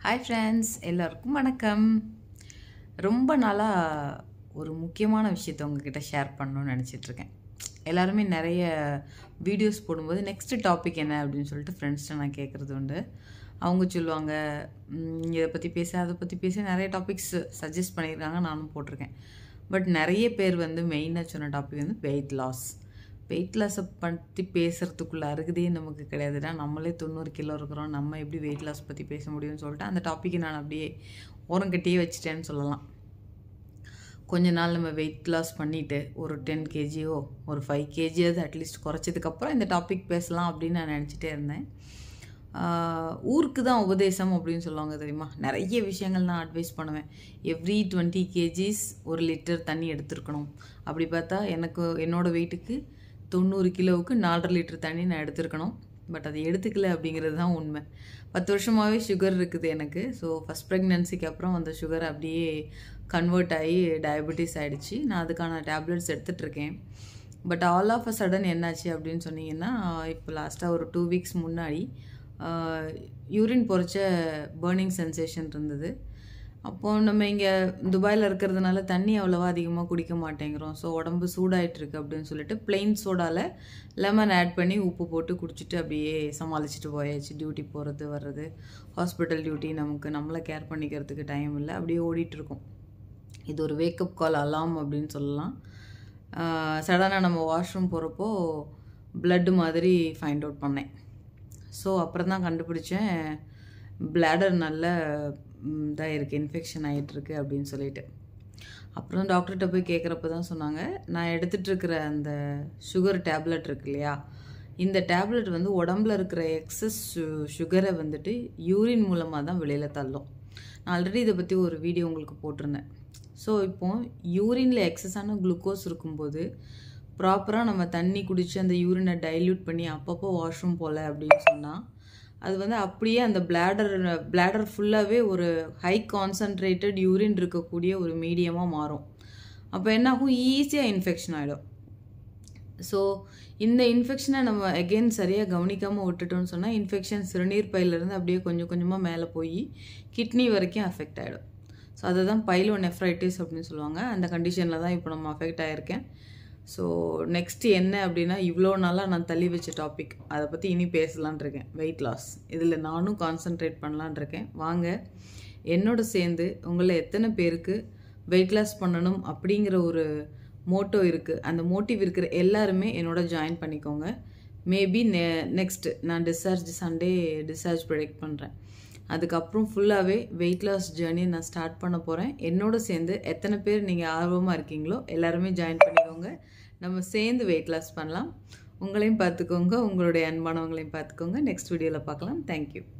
hi friends எல்லாருக்கும் வணக்கம் ரொம்ப நாளாக ஒரு முக்கியமான விஷயத்த உங்ககிட்ட ஷேர் பண்ணணும்னு நினச்சிட்ருக்கேன் எல்லாருமே நிறைய வீடியோஸ் போடும்போது நெக்ஸ்ட் டாபிக் என்ன அப்படின்னு சொல்லிட்டு ஃப்ரெண்ட்ஸ்கிட்ட நான் கேட்குறது உண்டு அவங்க சொல்லுவாங்க "ம், இதை பற்றி பேச அதை பற்றி பேச நிறைய டாபிக்ஸ் சஜஸ்ட் பண்ணியிருக்காங்க நானும் போட்டிருக்கேன் பட் நிறைய பேர் வந்து மெயினாக சொன்ன டாபிக் வந்து வெயிட் லாஸ் வெயிட் லாஸை பற்றி பேசுகிறதுக்குள்ள அருகதே நமக்கு கிடையாதுடா நம்மளே தொண்ணூறு கிலோ இருக்கிறோம் நம்ம எப்படி வெயிட் லாஸ் பற்றி பேச முடியும்னு சொல்லிட்டு அந்த டாப்பிக்கை நான் அப்படியே ஓரங்கட்டியே வச்சுட்டேன்னு சொல்லலாம் கொஞ்ச நாள் நம்ம வெயிட் லாஸ் பண்ணிவிட்டு ஒரு டென் கேஜியோ ஒரு ஃபைவ் கேஜியாவது அட்லீஸ்ட் குறைச்சதுக்கப்புறம் இந்த டாபிக் பேசலாம் அப்படின்னு நான் நினச்சிட்டே இருந்தேன் ஆஹ் ஊருக்கு தான் உபதேசம் அப்படின்னு சொல்லுவாங்க தெரியுமா நிறைய விஷயங்கள் நான் அட்வைஸ் பண்ணுவேன் எவ்ரி டுவெண்ட்டி கேஜிஸ் ஒரு லிட்டர் தண்ணி எடுத்துருக்கணும் அப்படி பார்த்தா எனக்கு என்னோட வெயிட்டுக்கு தொண்ணூறு கிலோவுக்கு நாலரை லிட்டர் தண்ணி நான் எடுத்திருக்கணும் பட் அதை எடுத்துக்கல அப்படிங்கிறது தான் உண்மை பத்து வருஷமாகவே சுகர் இருக்குது எனக்கு ஸோ ஃபஸ்ட் ப்ரெக்னென்சிக்கு அப்புறம் அந்த சுகர் அப்படியே கன்வெர்ட் ஆகி டயபெட்டிஸ் ஆகிடுச்சு நான் அதுக்கான டேப்லெட்ஸ் எடுத்துகிட்ருக்கேன் but all of a sudden என்னாச்சு அப்படின்னு சொன்னீங்கன்னா இப்போ லாஸ்ட்டாக ஒரு டூ வீக்ஸ் முன்னாடி யூரின் பொறிச்ச பேர்னிங் சென்சேஷன் இருந்தது அப்போது நம்ம இங்கே துபாயில் இருக்கிறதுனால தண்ணி அவ்வளோவா அதிகமாக குடிக்க மாட்டேங்கிறோம் ஸோ உடம்பு சூடாயிட்டு இருக்கு அப்படின்னு சொல்லிட்டு plain சோடாவில் லெமன் ஆட் பண்ணி உப்பு போட்டு குடிச்சிட்டு அப்படியே சமாளிச்சுட்டு போயாச்சு டியூட்டி போகிறது வர்றது ஹாஸ்பிட்டல் டியூட்டி நமக்கு நம்மளை கேர் பண்ணிக்கிறதுக்கு டைம் இல்லை அப்படியே ஓடிட்டு இருக்கோம் இது ஒரு வேக்கப் கால் அலாம் அப்படின்னு சொல்லலாம் சடனாக நம்ம வாஷ்ரூம் போகிறப்போ blood மாதிரி ஃபைண்ட் அவுட் பண்ணேன் ஸோ அப்புறம் தான் கண்டுபிடிச்சேன் bladder நல்ல இதாக இருக்குது இன்ஃபெக்ஷன் ஆகிட்டுருக்கு அப்படின்னு சொல்லிட்டு அப்புறம் டாக்டர்கிட்ட போய் கேட்குறப்ப தான் சொன்னாங்க நான் எடுத்துகிட்டு இருக்கிற அந்த சுகர் டேப்லெட் இருக்கு இல்லையா இந்த டேப்லெட் வந்து உடம்புல இருக்கிற எக்ஸஸ் சுகரை வந்துட்டு யூரின் மூலமாக தான் வெளியில் தள்ளும் நான் ஆல்ரெடி இதை பற்றி ஒரு வீடியோ உங்களுக்கு போட்டிருந்தேன் ஸோ இப்போ யூரினில் எக்ஸஸான குளுக்கோஸ் இருக்கும்போது ப்ராப்பராக நம்ம தண்ணி குடித்து அந்த யூரினை டைல்யூட் பண்ணி அப்பப்போ வாஷ்ரூம் போகல அப்படின்னு சொன்னால் அது வந்து அப்படியே அந்த பிளாடர் பிளாடர் ஃபுல்லாகவே ஒரு ஹை கான்சன்ட்ரேட்டட் யூரின் இருக்கக்கூடிய ஒரு மீடியமாக மாறும் அப்போ என்னாகும் ஈஸியாக இன்ஃபெக்ஷன் ஆகிடும் ஸோ இந்த இன்ஃபெக்ஷனை நம்ம அகெயின் சரியாக கவனிக்காமல் விட்டுட்டோம்னு சொன்னால் இன்ஃபெக்ஷன் சிறுநீர் பையிலேருந்து அப்படியே கொஞ்சம் கொஞ்சமாக மேலே போய் கிட்னி வரைக்கும் அஃபெக்ட் ஆகிடும் ஸோ அதை தான் பைலோ நெஃப்ரைட்டிஸ் அப்படின்னு சொல்லுவாங்க அந்த கண்டிஷனில் தான் இப்போ நம்ம அஃபெக்ட் ஆகிருக்கேன் ஸோ நெக்ஸ்ட் என்ன அப்படின்னா இவ்வளோ நாளாக நான் தள்ளி வச்ச டாபிக் அதை பற்றி இனி பேசலான் இருக்கேன் வெயிட் லாஸ் இதில் நானும் கான்சென்ட்ரேட் பண்ணலான் இருக்கேன் வாங்க என்னோட சேர்ந்து உங்களில் எத்தனை பேருக்கு வெயிட் லாஸ் பண்ணணும் அப்படிங்கிற ஒரு மோட்டோ இருக்குது அந்த மோட்டிவ் இருக்கிற எல்லாருமே என்னோட ஜாயின் பண்ணிக்கோங்க மேபி நெ நெக்ஸ்ட் நான் டிஸ்சார்ஜ் சண்டே டிஸ்சார்ஜ் ப்ரொடெக்ட் பண்ணுறேன் அதுக்கப்புறம் ஃபுல்லாகவே வெயிட் லாஸ் ஜேர்னியை நான் ஸ்டார்ட் பண்ண போகிறேன் என்னோட சேர்ந்து எத்தனை பேர் நீங்கள் ஆர்வமாக இருக்கீங்களோ எல்லாருமே ஜாயின் பண்ணிக்கோங்க நம்ம சேர்ந்து வெயிட் லாஸ் பண்ணலாம் உங்களையும் பார்த்துக்கோங்க உங்களுடைய அன்பானவங்களையும் பார்த்துக்கோங்க நெக்ஸ்ட் வீடியோவில் பார்க்கலாம் தேங்க்யூ